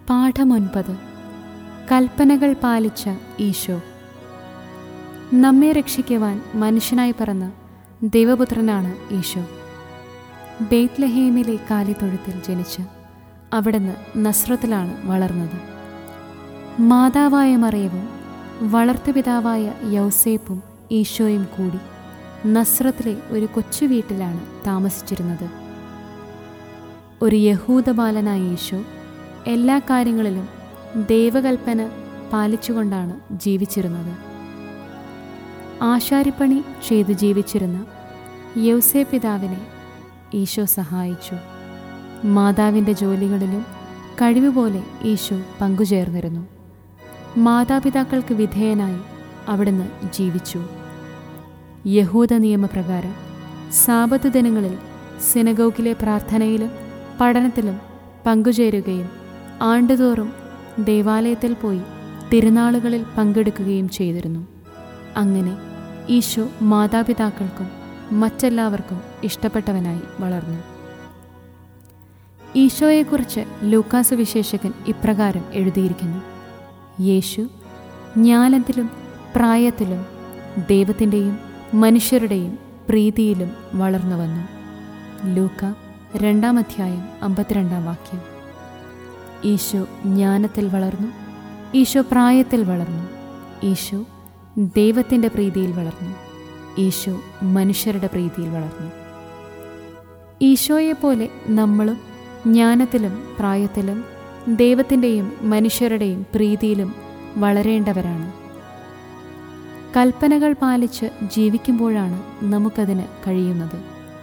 പാഠമൊൻപത് കൽപ്പനകൾ പാലിച്ച ഈശോ നമ്മെ രക്ഷിക്കുവാൻ മനുഷ്യനായി പറന്ന ദൈവപുത്രനാണ് ഈശോ ബെയ്ത്ലഹേമിലെ കാലിത്തൊഴുത്തിൽ ജനിച്ച് അവിടുന്ന് നസ്രത്തിലാണ് വളർന്നത് മാതാവായ മറിയവും വളർത്തുപിതാവായ യൗസേപ്പും ഈശോയും കൂടി നസ്രത്തിലെ ഒരു കൊച്ചു വീട്ടിലാണ് താമസിച്ചിരുന്നത് ഒരു യഹൂദ ബാലനായ ഈശോ എല്ലാ കാര്യങ്ങളിലും ദൈവകൽപ്പന പാലിച്ചുകൊണ്ടാണ് ജീവിച്ചിരുന്നത് ആശാരിപ്പണി ചെയ്ത് ജീവിച്ചിരുന്ന യൗസേ പിതാവിനെ ഈശോ സഹായിച്ചു മാതാവിൻ്റെ ജോലികളിലും കഴിവുപോലെ ഈശോ പങ്കുചേർന്നിരുന്നു മാതാപിതാക്കൾക്ക് വിധേയനായി അവിടുന്ന് ജീവിച്ചു യഹൂദ നിയമപ്രകാരം സാപത്ത് ദിനങ്ങളിൽ സിനഗോഗിലെ പ്രാർത്ഥനയിലും പഠനത്തിലും പങ്കുചേരുകയും ആണ്ടുതോറും ദേവാലയത്തിൽ പോയി തിരുനാളുകളിൽ പങ്കെടുക്കുകയും ചെയ്തിരുന്നു അങ്ങനെ ഈശോ മാതാപിതാക്കൾക്കും മറ്റെല്ലാവർക്കും ഇഷ്ടപ്പെട്ടവനായി വളർന്നു ഈശോയെക്കുറിച്ച് ലൂക്കാസ് വിശേഷകൻ ഇപ്രകാരം എഴുതിയിരിക്കുന്നു യേശു ജ്ഞാനത്തിലും പ്രായത്തിലും ദൈവത്തിൻ്റെയും മനുഷ്യരുടെയും പ്രീതിയിലും വളർന്നു വന്നു ലൂക്ക രണ്ടാം അധ്യായം അമ്പത്തിരണ്ടാം വാക്യം ഈശോ ജ്ഞാനത്തിൽ വളർന്നു ഈശോ പ്രായത്തിൽ വളർന്നു ഈശോ ദൈവത്തിൻ്റെ പ്രീതിയിൽ വളർന്നു ഈശോ മനുഷ്യരുടെ പ്രീതിയിൽ വളർന്നു ഈശോയെപ്പോലെ നമ്മളും ജ്ഞാനത്തിലും പ്രായത്തിലും ദൈവത്തിൻ്റെയും മനുഷ്യരുടെയും പ്രീതിയിലും വളരേണ്ടവരാണ് കൽപ്പനകൾ പാലിച്ച് ജീവിക്കുമ്പോഴാണ് നമുക്കതിന് കഴിയുന്നത്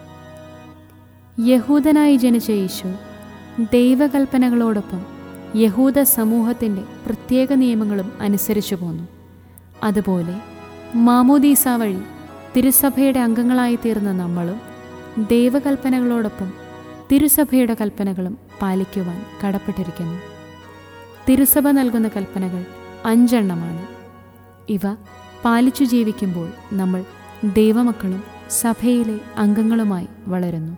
യഹൂദനായി ജനിച്ച ഈശോ ദൈവകൽപ്പനകളോടൊപ്പം യഹൂദ സമൂഹത്തിൻ്റെ പ്രത്യേക നിയമങ്ങളും അനുസരിച്ചു പോന്നു അതുപോലെ മാമോദീസ വഴി തിരുസഭയുടെ അംഗങ്ങളായി തീർന്ന നമ്മളും ദൈവകൽപ്പനകളോടൊപ്പം തിരുസഭയുടെ കൽപ്പനകളും പാലിക്കുവാൻ കടപ്പെട്ടിരിക്കുന്നു തിരുസഭ നൽകുന്ന കൽപ്പനകൾ അഞ്ചെണ്ണമാണ് ഇവ പാലിച്ചു ജീവിക്കുമ്പോൾ നമ്മൾ ദൈവമക്കളും സഭയിലെ അംഗങ്ങളുമായി വളരുന്നു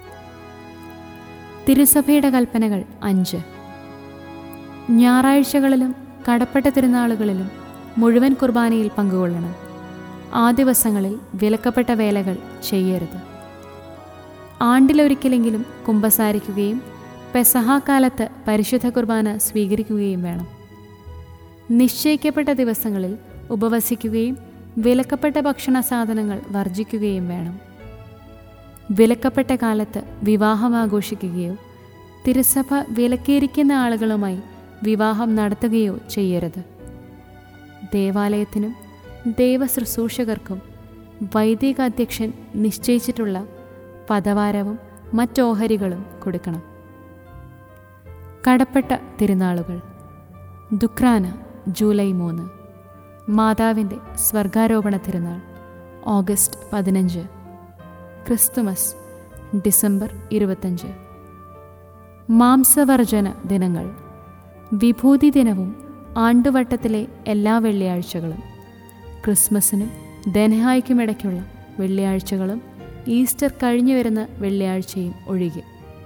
തിരുസഭയുടെ കൽപ്പനകൾ അഞ്ച് ഞായറാഴ്ചകളിലും കടപ്പെട്ട തിരുനാളുകളിലും മുഴുവൻ കുർബാനയിൽ പങ്കുകൊള്ളണം ആ ദിവസങ്ങളിൽ വിലക്കപ്പെട്ട വേലകൾ ചെയ്യരുത് ആണ്ടിലൊരിക്കലെങ്കിലും കുമ്പസാരിക്കുകയും പെസഹാക്കാലത്ത് പരിശുദ്ധ കുർബാന സ്വീകരിക്കുകയും വേണം നിശ്ചയിക്കപ്പെട്ട ദിവസങ്ങളിൽ ഉപവസിക്കുകയും വിലക്കപ്പെട്ട ഭക്ഷണ സാധനങ്ങൾ വർജിക്കുകയും വേണം വിലക്കപ്പെട്ട കാലത്ത് വിവാഹം ആഘോഷിക്കുകയോ തിരുസഭ വിലക്കേരിക്കുന്ന ആളുകളുമായി വിവാഹം നടത്തുകയോ ചെയ്യരുത് ദേവാലയത്തിനും ദൈവശുശ്രൂഷകർക്കും വൈദിക അധ്യക്ഷൻ നിശ്ചയിച്ചിട്ടുള്ള പദവാരവും മറ്റോഹരികളും കൊടുക്കണം കടപ്പെട്ട തിരുനാളുകൾ ദുക്രാന ജൂലൈ മൂന്ന് മാതാവിൻ്റെ സ്വർഗാരോപണ തിരുനാൾ ഓഗസ്റ്റ് പതിനഞ്ച് ക്രിസ്തുമസ് ഡിസംബർ ഇരുപത്തഞ്ച് മാംസവർജന ദിനങ്ങൾ വിഭൂതി ദിനവും ആണ്ടുവട്ടത്തിലെ എല്ലാ വെള്ളിയാഴ്ചകളും ക്രിസ്മസിനും ധനഹായ്ക്കുമിടയ്ക്കുള്ള വെള്ളിയാഴ്ചകളും ഈസ്റ്റർ കഴിഞ്ഞു വരുന്ന വെള്ളിയാഴ്ചയും ഒഴികെ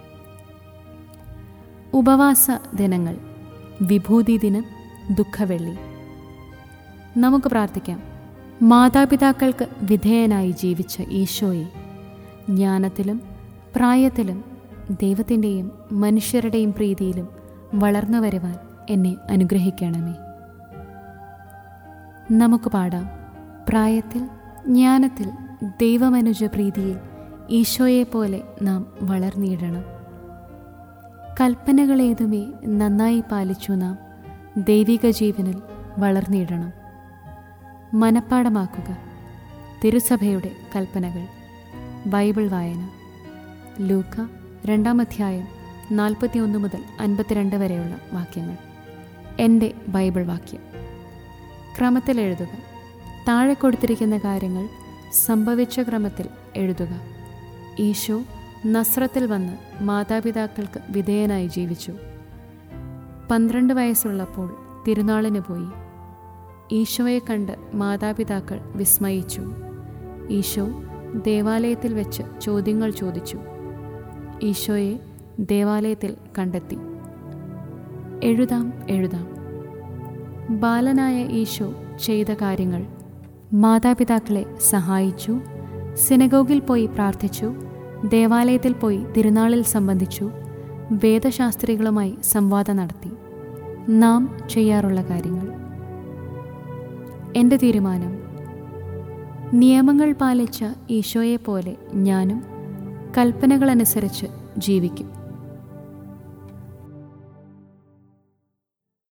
ഉപവാസ ദിനങ്ങൾ വിഭൂതി ദിനം ദുഃഖവെള്ളി നമുക്ക് പ്രാർത്ഥിക്കാം മാതാപിതാക്കൾക്ക് വിധേയനായി ജീവിച്ച ഈശോയെ ജ്ഞാനത്തിലും പ്രായത്തിലും ദൈവത്തിൻ്റെയും മനുഷ്യരുടെയും പ്രീതിയിലും വളർന്നു വരുവാൻ എന്നെ അനുഗ്രഹിക്കണമേ നമുക്ക് പാടാം പ്രായത്തിൽ ജ്ഞാനത്തിൽ ദൈവമനുജ പ്രീതിയിൽ ഈശോയെപ്പോലെ നാം വളർന്നിടണം കൽപ്പനകളേതുമേ നന്നായി പാലിച്ചു നാം ദൈവിക ജീവനിൽ വളർന്നിടണം മനപ്പാടമാക്കുക തിരുസഭയുടെ കൽപ്പനകൾ ബൈബിൾ വായന ലൂക്ക രണ്ടാം അധ്യായം നാൽപ്പത്തിയൊന്ന് മുതൽ അൻപത്തിരണ്ട് വരെയുള്ള വാക്യങ്ങൾ എൻ്റെ ബൈബിൾ വാക്യം ക്രമത്തിൽ എഴുതുക താഴെ കൊടുത്തിരിക്കുന്ന കാര്യങ്ങൾ സംഭവിച്ച ക്രമത്തിൽ എഴുതുക ഈശോ നസ്രത്തിൽ വന്ന് മാതാപിതാക്കൾക്ക് വിധേയനായി ജീവിച്ചു പന്ത്രണ്ട് വയസ്സുള്ളപ്പോൾ തിരുനാളിന് പോയി ഈശോയെ കണ്ട് മാതാപിതാക്കൾ വിസ്മയിച്ചു ഈശോ ദേവാലയത്തിൽ വെച്ച് ചോദ്യങ്ങൾ ചോദിച്ചു ഈശോയെ ദേവാലയത്തിൽ കണ്ടെത്തി എഴുതാം എഴുതാം ബാലനായ ഈശോ ചെയ്ത കാര്യങ്ങൾ മാതാപിതാക്കളെ സഹായിച്ചു സിനഗോഗിൽ പോയി പ്രാർത്ഥിച്ചു ദേവാലയത്തിൽ പോയി തിരുനാളിൽ സംബന്ധിച്ചു വേദശാസ്ത്രികളുമായി സംവാദം നടത്തി നാം ചെയ്യാറുള്ള കാര്യങ്ങൾ എൻ്റെ തീരുമാനം നിയമങ്ങൾ പാലിച്ച ഈശോയെ പോലെ ഞാനും കൽപ്പനകളനുസരിച്ച് ജീവിക്കും